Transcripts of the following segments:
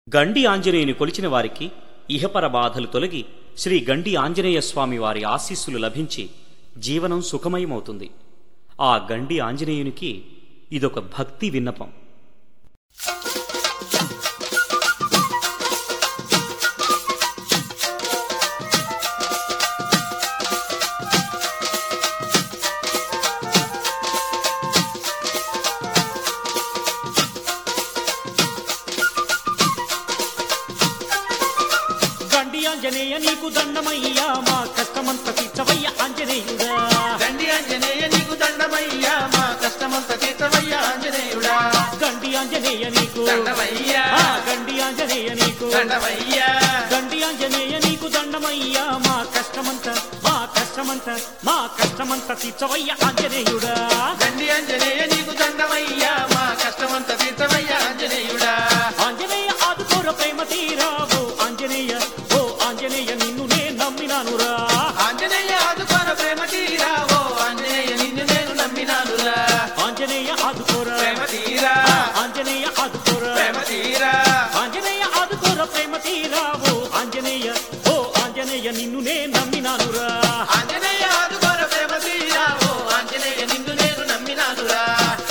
గండి ఆంజనేయుని కొలిచిన వారికి ఇహపర బాధలు తొలగి శ్రీ గండి ఆంజనేయ స్వామి వారి ఆశీస్సులు లభించి జీవనం సుఖమయమవుతుంది ఆ గండి ఆంజనేయునికి ఇదొక భక్తి విన్నపం గండి ఆంజనేయ నీకు దండమయ్యా మా కష్టమంత తీర్చవయ్య ఆంజనేయుడా దండి ఆంజనేయ నీకు దండమయ్యా మా కష్టమంత తీర్చవయ్యా ఆంజనేయుడా గండి ఆంజనేయ నీకు దండమయ్యా ఆ, గండి ఆంజనేయ నీకు దండమయ్యా గండి ఆంజనేయ నీకు దండమయ్యా మా కష్టమంత మా కష్టమంత మా కష్టమంత తీర్చవయ్య ఆంజనేయుడా దండి ఆంజనేయ నీకు దండమయ్యా మా కష్టమంత తీర్చవయ్యా ఆంజనేయుడా ఆంజనేయ ఆదుకోర ప్రేమ తీరావు ఆంజనేయ ఓ ఆంజనేయ నిన్ను నే నమ్మినానురా ఆంజనేయ ఆదుకోర ప్రేమ తీరా ఓ ఆంజనేయ నిన్ను నేను నమ్మినానురా ఆంజనేయ ఆదుకోర ప్రేమ తీరా ఆంజనేయ ఆదుకోర ప్రేమ తీరా ఆంజనేయ ఆదుకోర ప్రేమ తీరావు ఆంజనేయ ఓ ఆంజనేయ నిన్ను నే నమ్మినానురా ఆంజనేయ ఆదుకోర ప్రేమ తీరా ఓ ఆంజనేయ నిన్ను నేను నమ్మినానురా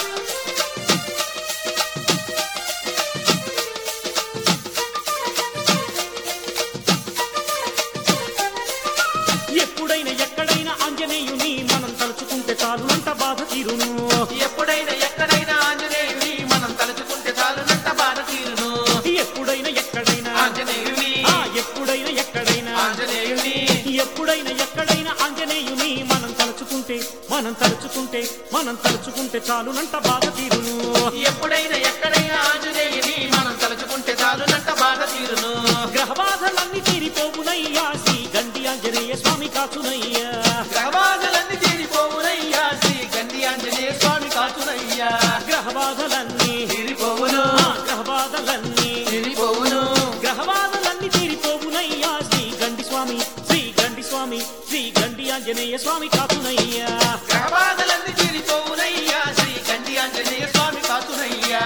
ఎప్పుడైనా ఎక్కడైనా ఆంజనేయుని మనం తలుచుకుంటే చాలునంత బాధ తీరును ఎప్పుడైనా ఎక్కడైనా ఆంజనేయుని మనం తలుచుకుంటే చాలునంత బాధ తీరును ఎప్పుడైనా ఎక్కడైనా ఆంజనేయుని ఆ ఎప్పుడైనా ఎక్కడైనా ఆంజనేయుని ఎప్పుడైనా ఎక్కడైనా ఆంజనేయుని మనం తలుచుకుంటే మనం తలుచుకుంటే మనం తలుచుకుంటే చాలునంత బాధ తీరును ఎప్పుడైనా ఎక్కడైనా ఆంజనేయుని మనం తలుచుకుంటే చాలునంత బాధ తీరును గ్రహ బాధలన్నీ తీరిపోవునయ్యా శ్రీ గండి ఆంజనేయ స్వామి కాచునయ్యా గ్రహబాధలన్నీ తీరిపోవునయ్యా శ్రీ గండి ఆంజనేయ స్వామి కాచునయ్యా గ్రహ బాధలన్నీ తీరిపోవును ఆ గ్రహ బాధలన్నీ తీరిపోవును గ్రహ బాధలన్నీ తీరిపోవునయ్యా శ్రీ గండి స్వామి శ్రీ గండి స్వామి శ్రీ గండి ఆంజనేయ స్వామి కాచునయ్యా గ్రహబాధలన్నీ తీరిపోవునయ్యా శ్రీ గండి ఆంజనేయ స్వామి కాచునయ్యా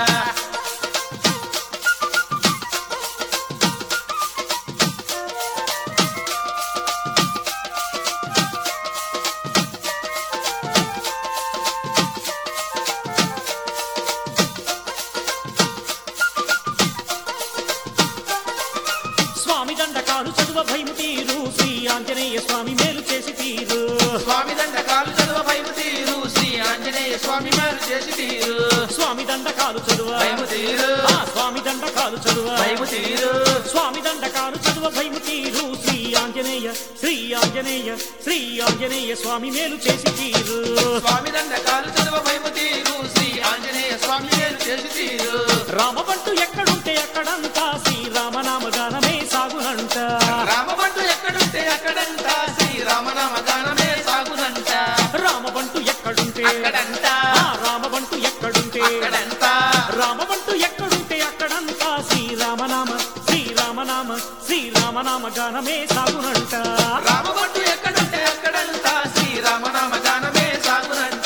స్వామి దండకాలు చదువ భయము తీరు శ్రీ ఆంజనేయ స్వామి మేలు చేసి తీరు స్వామి దండకాలు చదువ భయము తీరు శ్రీ ఆంజనేయ స్వామి మేలు చేసి తీరు స్వామి దండకాలు చదువ భయము తీరు ఆ స్వామి దండకాలు చదువ భయము తీరు స్వామి దండకాలు చదువ భయము తీరు శ్రీ ఆంజనేయ శ్రీ ఆంజనేయ శ్రీ ఆంజనేయ స్వామి మేలు చేసి తీరు స్వామి దండకాలు చదువ భయము తీరు శ్రీ ఆంజనేయ స్వామి మేలు చేసి తీరు రామబంటు ఎక్కడుంటే అక్కడంతా శ్రీరామనామ గానమే సాగునంట రామబంటు ఎక్కడుంటే అక్కడంట శ్రీరామనామ గానమే సాగునంట రామబంటు ఎక్కడుంటే అక్కడంట ఆ రామబంటు ఎక్కడుంటే అక్కడంట రామబంటు ఎక్కడుంటే అక్కడంతా శ్రీరామనామ శ్రీరామనామ శ్రీరామనామ గానమే సాగునంట రామబంటు ఎక్కడుంటే అక్కడంట శ్రీరామనామ గానమే సాగునంట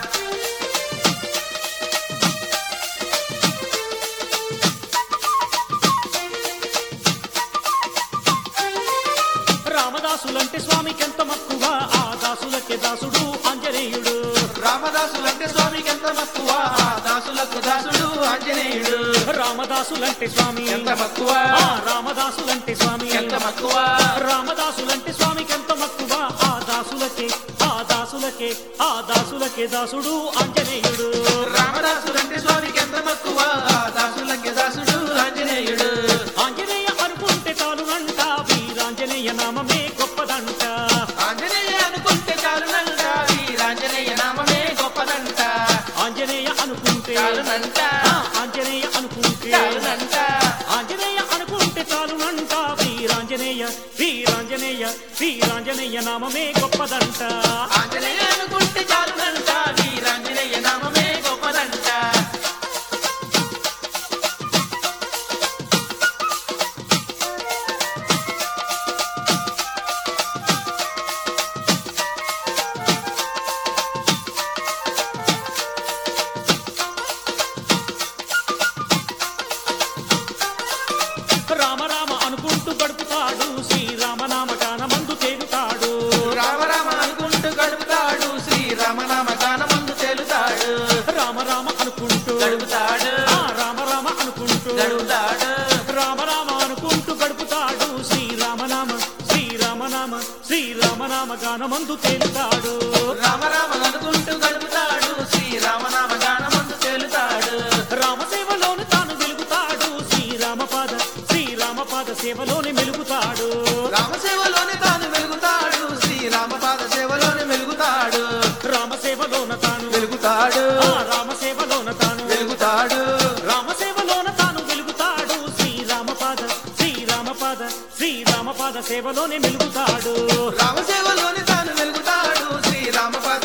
రామదాసులంటే స్వామికెంత మక్కువ ఆ దాసులకే దాసుడు ఆంజనేయుడు రామదాసులంటే స్వామికి ఎంత మక్కువ ఆ దాసులకు దాసుడు ఆంజనేయుడు రామదాసులంటే స్వామి ఎంత మక్కువ ఆ రామదాసులంటే స్వామి ఎంత మక్కువ రామదాసులంటే స్వామికెంత మక్కువ ఆ దాసులకే ఆ దాసులకే ఆ దాసులకే దాసుడు ఆంజనేయుడు రామదాసులంటే స్వామికి ఎంత మక్కువ ఆ దాసులకి దాసుడు ఆంజనేయుడు ఆంజనేయ అనుకుంటే చాలునంట వీరాంజనేయ నామమే గొప్పదంట ఆంజనేయ అనుకుంటే చాలునంట వీరాంజనేయ నామమే గొప్పదంట ఆంజనేయ అనుకుంటే చాలునంట ఆ, ఆంజనేయ అనుకుంటే చాలునంట ఆంజనేయ అనుకుంటే చాలునంట వీరాంజనేయ వీరాంజనేయ వీరాంజనేయ నామమే గొప్పదంట ఆంజనేయ అనుకుంటే చాలునంట వీరాంజనేయ నామమే గొప్పదంట రామ అనుకుంటూ గడుపుతాడు ఆ రామ రామ అనుకుంటూ గడుపుతాడు రామ రామ అనుకుంటూ గడుపుతాడు శ్రీరామనామ శ్రీరామనామ శ్రీరామనామ గానమందు తేలుతాడు రామ రామ అనుకుంటూ గడుపుతాడు శ్రీరామనామ గానమందు తేలుతాడు రామసేవలోను తాను వెలుగుతాడు శ్రీరామపాద శ్రీరామపాద సేవలోని మెలుగుతాడు రామసేవలోని తాను వెలుగుతాడు శ్రీరామపాద సేవలోని వెలుగుతాడు రామసేవలోన తాను వెలుగుతాడు ఆ రామసేవలోన తాను వెలుగుతాడు రామసేవలోన తాను వెలుగుతాడు శ్రీరామపాద శ్రీరామపాద శ్రీరామపాద సేవలోనే మెలుగుతాడు రామసేవలోని తాను వెలుగుతాడు శ్రీరామపాద